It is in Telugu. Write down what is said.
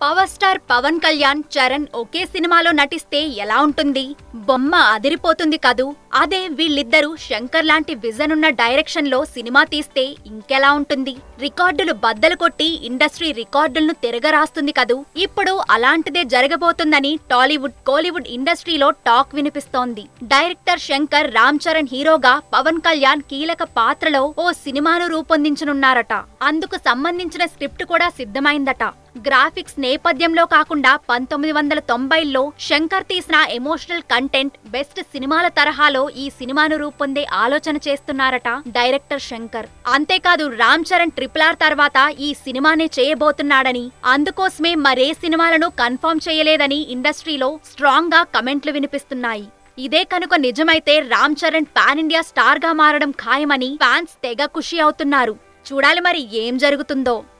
పవర్ స్టార్ పవన్ కళ్యాణ్ చరణ్ ఒకే సినిమాలో నటిస్తే ఎలా ఉంటుంది బొమ్మ అదిరిపోతుంది కదూ అదే వీళ్ళిద్దరూ శంకర్ లాంటి విజన్ ఉన్న డైరెక్షన్ లో సినిమా తీస్తే ఇంకెలా ఉంటుంది రికార్డులు బద్దలు కొట్టి ఇండస్ట్రీ రికార్డులను తిరగరాస్తుంది కదూ ఇప్పుడు అలాంటిదే జరగబోతుందని టాలీవుడ్ కోలీవుడ్ ఇండస్ట్రీలో టాక్ వినిపిస్తోంది డైరెక్టర్ శంకర్ రామ్ చరణ్ హీరోగా పవన్ కళ్యాణ్ కీలక పాత్రలో ఓ సినిమాను రూపొందించనున్నారట అందుకు సంబంధించిన స్క్రిప్ట్ కూడా సిద్ధమైందట గ్రాఫిక్స్ నేపథ్యంలో కాకుండా పంతొమ్మిది వందల తొంభైలో శంకర్ తీసిన ఎమోషనల్ కంటెంట్ బెస్ట్ సినిమాల తరహాలో ఈ సినిమాను రూపొందే ఆలోచన చేస్తున్నారట డైరెక్టర్ శంకర్ అంతేకాదు రామ్ చరణ్ ట్రిపుల్ ఆర్ తర్వాత ఈ సినిమానే చేయబోతున్నాడని అందుకోసమే మరే సినిమాలను కన్ఫర్మ్ చేయలేదని ఇండస్ట్రీలో స్ట్రాంగ్ గా కమెంట్లు వినిపిస్తున్నాయి ఇదే కనుక నిజమైతే Ram Charan pan India star గా మారడం ఖాయమని ఫ్యాన్స్ తెగ ఖుషి అవుతున్నారు చూడాలి మరి ఏం జరుగుతుందో